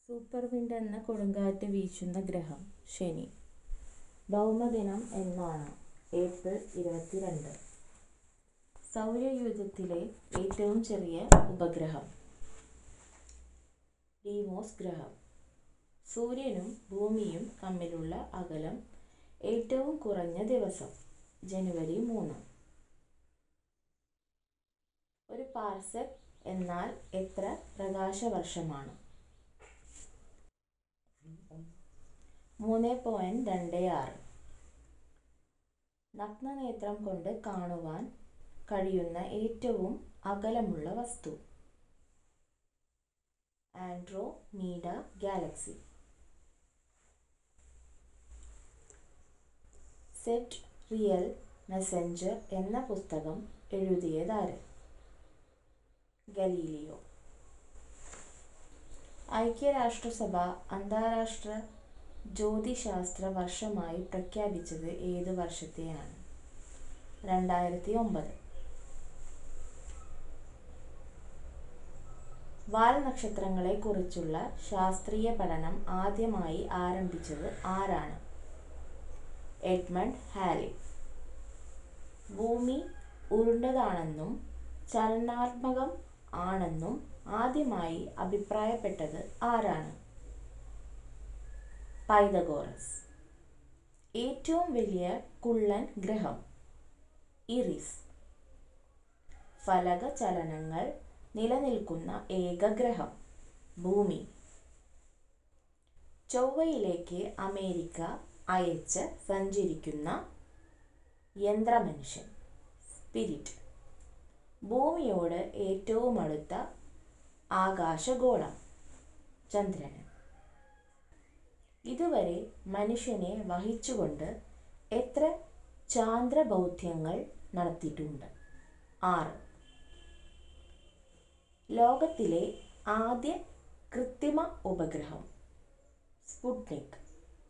super wind എന്ന കൊടുങ്കാറ്റ് വീശുന്ന ഗ്രഹം ശനി ഭൗമദിനം എന്നാണ് ഏപ്രിൽ ഇരുപത്തിരണ്ട് സൗരയൂഥത്തിലെ ഏറ്റവും ചെറിയ ഉപഗ്രഹം ഡീമോസ് ഗ്രഹം സൂര്യനും ഭൂമിയും തമ്മിലുള്ള അകലം ഏറ്റവും കുറഞ്ഞ ദിവസം ജനുവരി മൂന്ന് ഒരു പാർസെക് എന്നാൽ എത്ര പ്രകാശവർഷമാണ് മൂന്ന് പോയിൻറ്റ് രണ്ട് ആറ് നഗ്നനേത്രം കൊണ്ട് കാണുവാൻ കഴിയുന്ന ഏറ്റവും അകലമുള്ള വസ്തു Andromeda galaxy sidereal messenger എന്ന പുസ്തകം എഴുതിയതാര് ഗലീലിയോ ഐക്യരാഷ്ട്രസഭ അന്താരാഷ്ട്ര ജ്യോതിശാസ്ത്ര വർഷമായി പ്രഖ്യാപിച്ചത് ഏത് വർഷത്തെയാണ് രണ്ടായിരത്തി ഒമ്പത് വാൽനക്ഷത്രങ്ങളെ കുറിച്ചുള്ള ശാസ്ത്രീയ പഠനം ആദ്യമായി ആരംഭിച്ചത് ആരാണ് എഡ്മണ്ട് ഹാലി ഭൂമി ഉരുണ്ടതാണെന്നും ചലനാത്മകം ആണെന്നും ആദ്യമായി അഭിപ്രായപ്പെട്ടത് ആരാണ് പൈതഗോറസ് ഏറ്റവും വലിയ കുള്ളൻ ഗ്രഹം ഇറിസ് ഫലക ചലനങ്ങൾ നിലനിൽക്കുന്ന ഏക ഗ്രഹം ഭൂമി ചൊവ്വയിലേക്ക് അമേരിക്ക അയച്ച് സഞ്ചരിക്കുന്ന യന്ത്രമനുഷ്യൻ സ്പിരിറ്റ് ഭൂമിയോട് ഏറ്റവും അടുത്ത ആകാശഗോളം ചന്ദ്രന് ഇതുവരെ മനുഷ്യനെ വഹിച്ചുകൊണ്ട് എത്ര ചാന്ദ്രബൗദ്ധ്യങ്ങൾ നടത്തിയിട്ടുണ്ട് ആറ് ലോകത്തിലെ ആദ്യ കൃത്രിമ ഉപഗ്രഹം സ്പുട്നിക്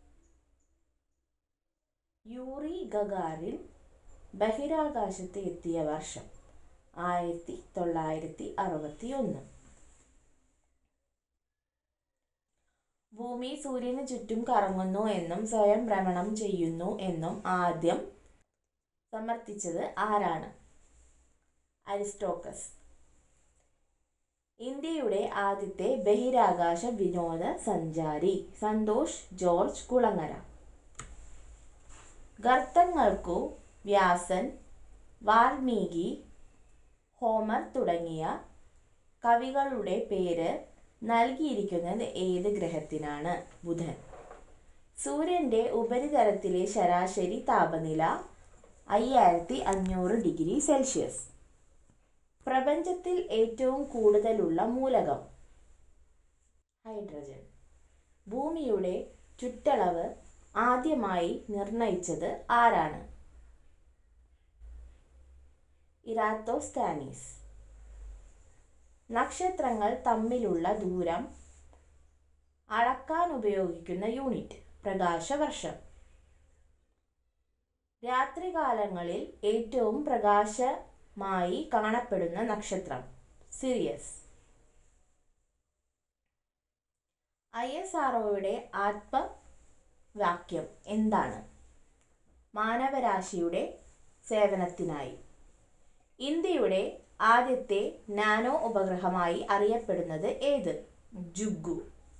യൂറി ഗഗാറിൻ ബഹിരാകാശത്ത് എത്തിയ വർഷം ആയിരത്തി തൊള്ളായിരത്തി അറുപത്തി ഒന്ന് ഭൂമി സൂര്യന് ചുറ്റും കറങ്ങുന്നു എന്നും സ്വയം ഭ്രമണം ചെയ്യുന്നു എന്നും ആദ്യം സമർത്ഥിച്ചത് ആരാണ് അരിസ്റ്റോക്കസ് ഇന്ത്യയുടെ ആദ്യത്തെ ബഹിരാകാശ വിനോദ സഞ്ചാരി സന്തോഷ് ജോർജ് കുളങ്ങര ഗർത്തങ്ങൾക്കു വ്യാസൻ വാൽമീകി ഹോമർ തുടങ്ങിയ കവികളുടെ പേര് നൽകിയിരിക്കുന്നത് ഏത് ഗ്രഹത്തിനാണ് ബുധൻ സൂര്യൻ്റെ ഉപരിതലത്തിലെ ശരാശരി താപനില അയ്യായിരത്തി അഞ്ഞൂറ് ഡിഗ്രി സെൽഷ്യസ് പ്രപഞ്ചത്തിൽ ഏറ്റവും കൂടുതലുള്ള മൂലകം ഹൈഡ്രജൻ ഭൂമിയുടെ ചുറ്റളവ് ആദ്യമായി നിർണയിച്ചത് ആരാണ് ഇറാത്തോസ്താനീസ് നക്ഷത്രങ്ങൾ തമ്മിലുള്ള ദൂരം അളക്കാൻ ഉപയോഗിക്കുന്ന യൂണിറ്റ് പ്രകാശവർഷം രാത്രികാലങ്ങളിൽ ഏറ്റവും പ്രകാശമായി കാണപ്പെടുന്ന നക്ഷത്രം സിറിയസ് ഐ എസ് ആർഒയുടെ ആത്മവാക്യം എന്താണ് മാനവരാശിയുടെ സേവനത്തിനായി ഇന്ത്യയുടെ ആദ്യത്തെ നാനോ ഉപഗ്രഹമായി അറിയപ്പെടുന്നത് ഏത് ജുഗു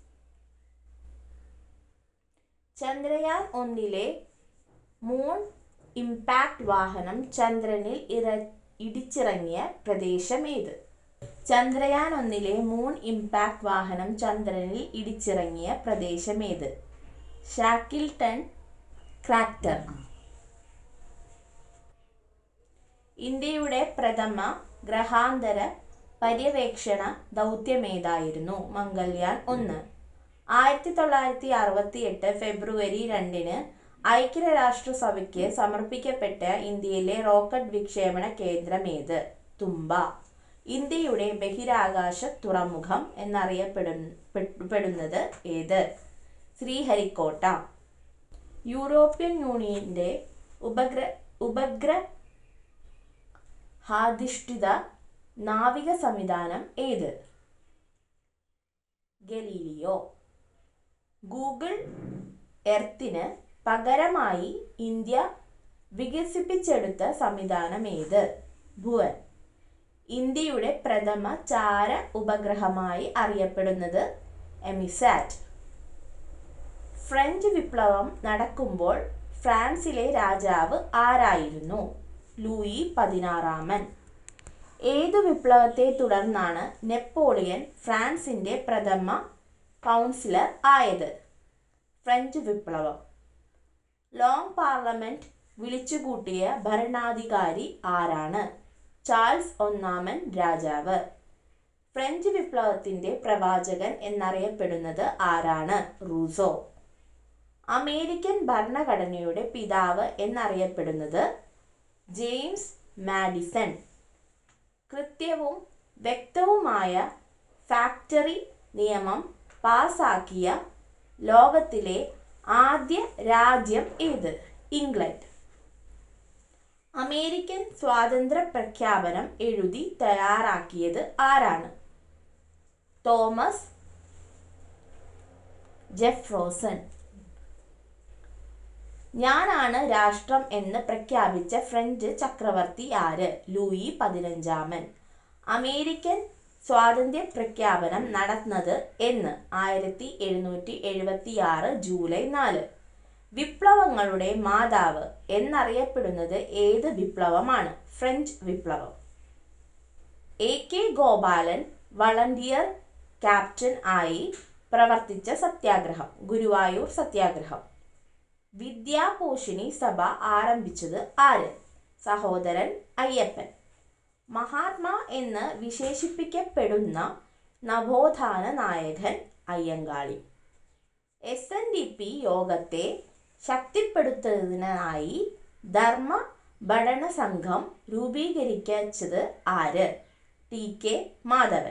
ചന്ദ്രയാൻ ഒന്നിലെ മൂൺ ഇമ്പാക്ട് വാഹനം ചന്ദ്രനിൽ ഇറ ഇടിച്ചിറങ്ങിയ പ്രദേശം ഏത് ചന്ദ്രയാൻ ഒന്നിലെ മൂൺ ഇമ്പാക്ട് വാഹനം ചന്ദ്രനിൽ ഇടിച്ചിറങ്ങിയ പ്രദേശം ഏത് ഷാക്കിൽട്ടൺ ക്രാക്ടർ ഇന്ത്യയുടെ പ്രഥമ ഗ്രഹാന്തര പര്യവേക്ഷണ ദൗത്യമേതായിരുന്നു മംഗൾയാൻ ഒന്ന് ആയിരത്തി തൊള്ളായിരത്തി അറുപത്തി എട്ട് ഫെബ്രുവരി രണ്ടിന് ഐക്യരാഷ്ട്രസഭയ്ക്ക് സമർപ്പിക്കപ്പെട്ട ഇന്ത്യയിലെ റോക്കറ്റ് വിക്ഷേപണ കേന്ദ്രമേത് തുമ്പ ഇന്ത്യയുടെ ബഹിരാകാശ തുറമുഖം എന്നറിയപ്പെടുന്നത് ഏത് ശ്രീഹരിക്കോട്ട യൂറോപ്യൻ യൂണിയന്റെ ഉപഗ്ര ഉപഗ്രഹാധിഷ്ഠിത നാവിക സംവിധാനം ഏത് ഗലീലിയോ ഗൂഗിൾ എർത്തിന് പകരമായി ഇന്ത്യ വികസിപ്പിച്ചെടുത്ത സംവിധാനമേത് ഭുവൻ ഇന്ത്യയുടെ പ്രഥമ ചാര ഉപഗ്രഹമായി അറിയപ്പെടുന്നത് എമിസാറ്റ് ഫ്രഞ്ച് വിപ്ലവം നടക്കുമ്പോൾ ഫ്രാൻസിലെ രാജാവ് ആരായിരുന്നു ലൂയി പതിനാറാമൻ ഏതു വിപ്ലവത്തെ തുടർന്നാണ് നെപ്പോളിയൻ ഫ്രാൻസിന്റെ പ്രഥമ കൗൺസിലർ ആയത് ഫ്രഞ്ച് വിപ്ലവം ലോങ് പാർലമെന്റ് വിളിച്ചുകൂട്ടിയ ഭരണാധികാരി ആരാണ് ചാൾസ് ഒന്നാമൻ രാജാവ് ഫ്രഞ്ച് വിപ്ലവത്തിന്റെ പ്രവാചകൻ എന്നറിയപ്പെടുന്നത് ആരാണ് റൂസോ അമേരിക്കൻ ഭരണഘടനയുടെ പിതാവ് എന്നറിയപ്പെടുന്നത് ജെയിംസ് മാഡിസൺ കൃത്യവും വ്യക്തവുമായ ഫാക്ടറി നിയമം പാസാക്കിയ ലോകത്തിലെ ആദ്യ രാജ്യം ഏത് ഇംഗ്ലണ്ട് അമേരിക്കൻ സ്വാതന്ത്ര്യ പ്രഖ്യാപനം എഴുതി തയ്യാറാക്കിയത് ആരാണ് തോമസ് ജെഫ്രോസൺ ഞാനാണ് രാഷ്ട്രം എന്ന് പ്രഖ്യാപിച്ച ഫ്രഞ്ച് ചക്രവർത്തി ആര് ലൂയി പതിനഞ്ചാമൻ അമേരിക്കൻ സ്വാതന്ത്ര്യ പ്രഖ്യാപനം നടന്നത് എന്ന് ആയിരത്തി എഴുന്നൂറ്റി എഴുപത്തി ആറ് ജൂലൈ നാല് വിപ്ലവങ്ങളുടെ മാതാവ് എന്നറിയപ്പെടുന്നത് ഏത് വിപ്ലവമാണ് ഫ്രഞ്ച് വിപ്ലവം A K Gopalan volunteer captain ആയി പ്രവർത്തിച്ച സത്യാഗ്രഹം ഗുരുവായൂർ സത്യാഗ്രഹം വിദ്യാപോഷിണി സഭ ആരംഭിച്ചത് ആര് സഹോദരൻ അയ്യപ്പൻ മഹാത്മാ എന്ന് വിശേഷിപ്പിക്കപ്പെടുന്ന നവോത്ഥാന നായകൻ Ayyankali S N D P യോഗത്തെ ശക്തിപ്പെടുത്തുന്നതിനായി ധർമ്മ ഭടന സംഘം രൂപീകരിച്ചത് ആര് ടി കെ മാധവൻ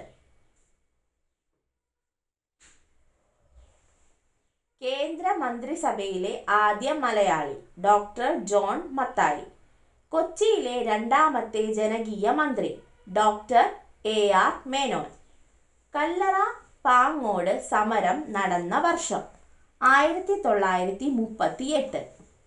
കേന്ദ്ര മന്ത്രിസഭയിലെ ആദ്യ മലയാളി ഡോക്ടർ ജോൺ മത്തായി കൊച്ചിയിലെ രണ്ടാമത്തെ ജനകീയ മന്ത്രി doctor A R Menon Kallara Pangode സമരം നടന്ന വർഷം ആയിരത്തി തൊള്ളായിരത്തി മുപ്പത്തി എട്ട്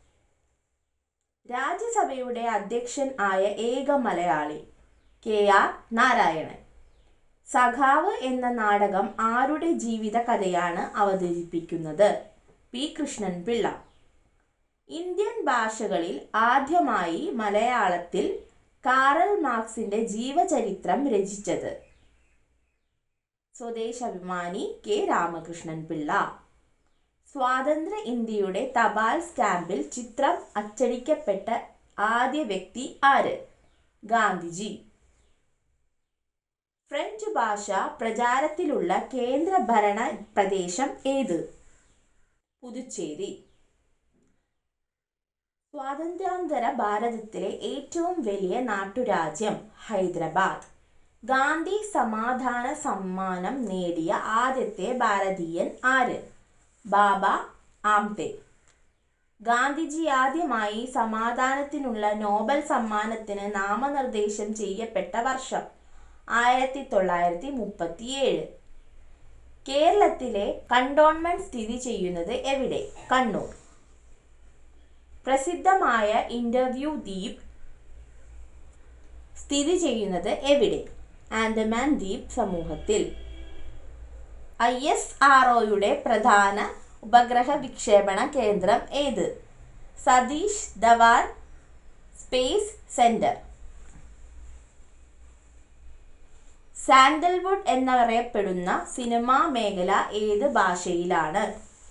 രാജ്യസഭയുടെ അധ്യക്ഷൻ ആയ ഏക മലയാളി കെ ആർ നാരായണൻ സഖാവ് എന്ന നാടകം ആരുടെ ജീവിത കഥയാണ് അവതരിപ്പിക്കുന്നത് പി കൃഷ്ണൻ പിള്ള ഇന്ത്യൻ ഭാഷകളിൽ ആദ്യമായി മലയാളത്തിൽ കാറൽ മാർക്സിന്റെ ജീവചരിത്രം രചിച്ചത് സ്വദേശാഭിമാനി കെ രാമകൃഷ്ണൻ പിള്ള സ്വാതന്ത്ര്യ ഇന്ത്യയുടെ തപാൽ സ്റ്റാമ്പിൽ ചിത്രം അച്ചടിക്കപ്പെട്ട ആദ്യ വ്യക്തി ആര് ഗാന്ധിജി ഫ്രഞ്ച് ഭാഷ പ്രചാരത്തിലുള്ള കേന്ദ്ര ഭരണ പ്രദേശം ഏത് പുതുച്ചേരി സ്വാതന്ത്ര്യാന്തര ഭാരതത്തിലെ ഏറ്റവും വലിയ നാട്ടുരാജ്യം ഹൈദരാബാദ് ഗാന്ധി സമാധാന സമ്മാനം നേടിയ ആദ്യത്തെ ഭാരതീയൻ ആര് ബാബ ആംതെ ഗാന്ധിജി ആദ്യമായി സമാധാനത്തിനുള്ള നോബൽ സമ്മാനത്തിന് നാമനിർദ്ദേശം ചെയ്യപ്പെട്ട വർഷം ആയിരത്തി തൊള്ളായിരത്തി മുപ്പത്തിയേഴ് കേരളത്തിലെ കണ്ടോൺമെന്റ് സ്ഥിതി ചെയ്യുന്നത് എവിടെ കണ്ണൂർ പ്രസിദ്ധമായ ഇന്റർവ്യൂ ദ്വീപ് സ്ഥിതി ചെയ്യുന്നത് എവിടെ ആൻഡമാൻ ദ്വീപ് സമൂഹത്തിൽ ഐ എസ് ആർ ഒയുടെ പ്രധാന ഉപഗ്രഹ വിക്ഷേപണ കേന്ദ്രം ഏത് Satish Dhawan space centre sandalwood എന്നറിയപ്പെടുന്ന സിനിമാ മേഖല ഏത് ഭാഷയിലാണ്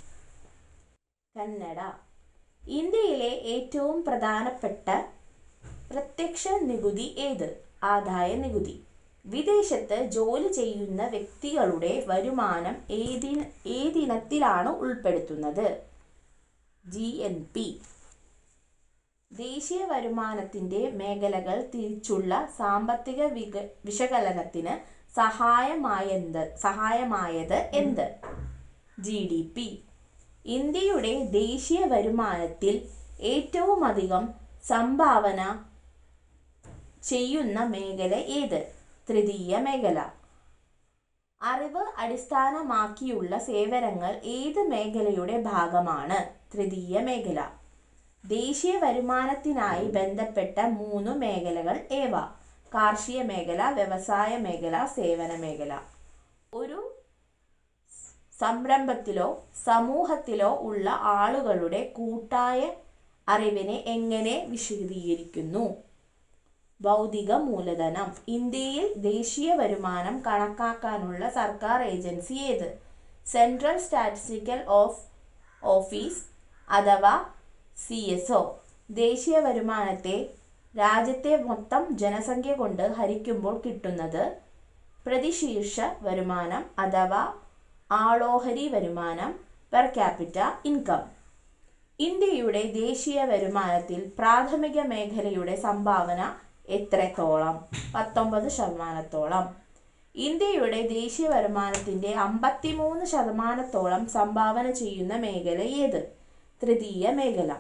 കന്നഡ ഇന്ത്യയിലെ ഏറ്റവും പ്രധാനപ്പെട്ട പ്രത്യക്ഷ നികുതി ഏത് ആദായ നികുതി വിദേശത്ത് ജോലി ചെയ്യുന്ന വ്യക്തികളുടെ വരുമാനം ഏതിന ഏതിനത്തിലാണ് ഉൾപ്പെടുത്തുന്നത് ജി എൻ പി ദേശീയ വരുമാനത്തിന്റെ മേഖലകൾ തിരിച്ചുള്ള സാമ്പത്തിക വിക വിശകലനത്തിന് സഹായമായെന്ത് സഹായമായത് എന്ത് ജി ഡി പി ഇന്ത്യയുടെ ദേശീയ വരുമാനത്തിൽ ഏറ്റവുമധികം സംഭാവന ചെയ്യുന്ന മേഖല ഏത് തൃതീയ മേഖല അറിവ് അടിസ്ഥാനമാക്കിയുള്ള സേവനങ്ങൾ ഏത് മേഖലയുടെ ഭാഗമാണ് തൃതീയ മേഖല ദേശീയ വരുമാനത്തിനായി ബന്ധപ്പെട്ട മൂന്ന് മേഖലകൾ ഏവ കാർഷിക മേഖല വ്യവസായ മേഖല സേവന മേഖല ഒരു സംരംഭത്തിലോ സമൂഹത്തിലോ ഉള്ള ആളുകളുടെ കൂട്ടായ അറിവിനെ എങ്ങനെ വിശദീകരിക്കുന്നു ഭൗതിക മൂലധനം ഇന്ത്യയിൽ ദേശീയ വരുമാനം കണക്കാക്കാനുള്ള സർക്കാർ ഏജൻസി ഏത് സെൻട്രൽ സ്റ്റാറ്റിസ്റ്റിക്കൽ ഓഫ് ഓഫീസ് അഥവാ സി എസ് ഒ ദേശീയ വരുമാനത്തെ രാജ്യത്തെ മൊത്തം ജനസംഖ്യ കൊണ്ട് ഹരിക്കുമ്പോൾ കിട്ടുന്നത് പ്രതിശീർഷ വരുമാനം അഥവാ ആളോഹരി വരുമാനം പെർ ക്യാപിറ്റ ഇൻകം ഇന്ത്യയുടെ ദേശീയ വരുമാനത്തിൽ പ്രാഥമിക മേഖലയുടെ സംഭാവന എത്രത്തോളം പത്തൊമ്പത് ശതമാനത്തോളം ഇന്ത്യയുടെ ദേശീയ വരുമാനത്തിൻ്റെ അമ്പത്തിമൂന്ന് ശതമാനത്തോളം സംഭാവന ചെയ്യുന്ന മേഖല ഏത് തൃതീയ മേഖല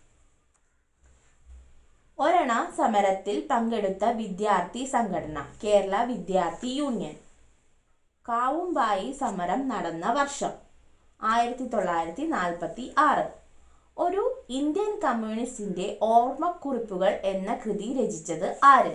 ഒരണ സമരത്തിൽ പങ്കെടുത്ത വിദ്യാർത്ഥി സംഘടന കേരള വിദ്യാർത്ഥി യൂണിയൻ കാവുമ്പായി സമരം നടന്ന വർഷം ആയിരത്തി തൊള്ളായിരത്തി നാൽപ്പത്തി ആറ് ഒരു ഇന്ത്യൻ കമ്മ്യൂണിസ്റ്റിന്റെ ഓർമ്മക്കുറിപ്പുകൾ എന്ന കൃതി രചിച്ചത് ആര്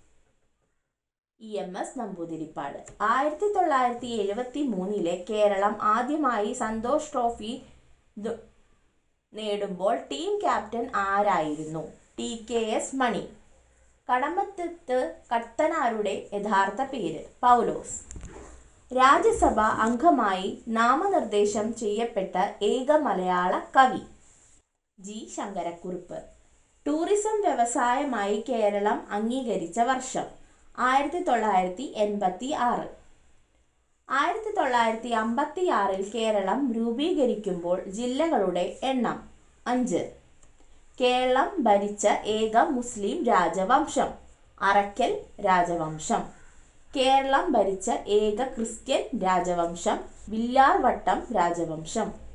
ഇ എം എസ് നമ്പൂതിരിപ്പാട് ആയിരത്തി തൊള്ളായിരത്തി എഴുപത്തി മൂന്നിലെ കേരളം ആദ്യമായി സന്തോഷ് ട്രോഫി ദ- നേടുമ്പോൾ ടീം ക്യാപ്റ്റൻ ആരായിരുന്നു ടി കെ എസ് മണി കടമറ്റത്ത് കട്ടനാരുടെ യഥാർത്ഥ പേര് പൗലോസ് രാജ്യസഭ അംഗമായി നാമനിർദ്ദേശം ചെയ്യപ്പെട്ട ഏക മലയാള കവി ജി ശങ്കരക്കുറുപ്പ് ടൂറിസം വ്യവസായമായി കേരളം അംഗീകരിച്ച വർഷം ആയിരത്തി തൊള്ളായിരത്തി എൺപത്തി ആറ് ആയിരത്തി തൊള്ളായിരത്തി അമ്പത്തി ആറിൽ കേരളം രൂപീകരിക്കുമ്പോൾ ജില്ലകളുടെ എണ്ണം അഞ്ച് കേരളം ഭരിച്ച ഏക മുസ്ലിം രാജവംശം അറക്കൽ രാജവംശം കേരളം ഭരിച്ച ഏക ക്രിസ്ത്യൻ രാജവംശം വില്ലാർവട്ടം രാജവംശം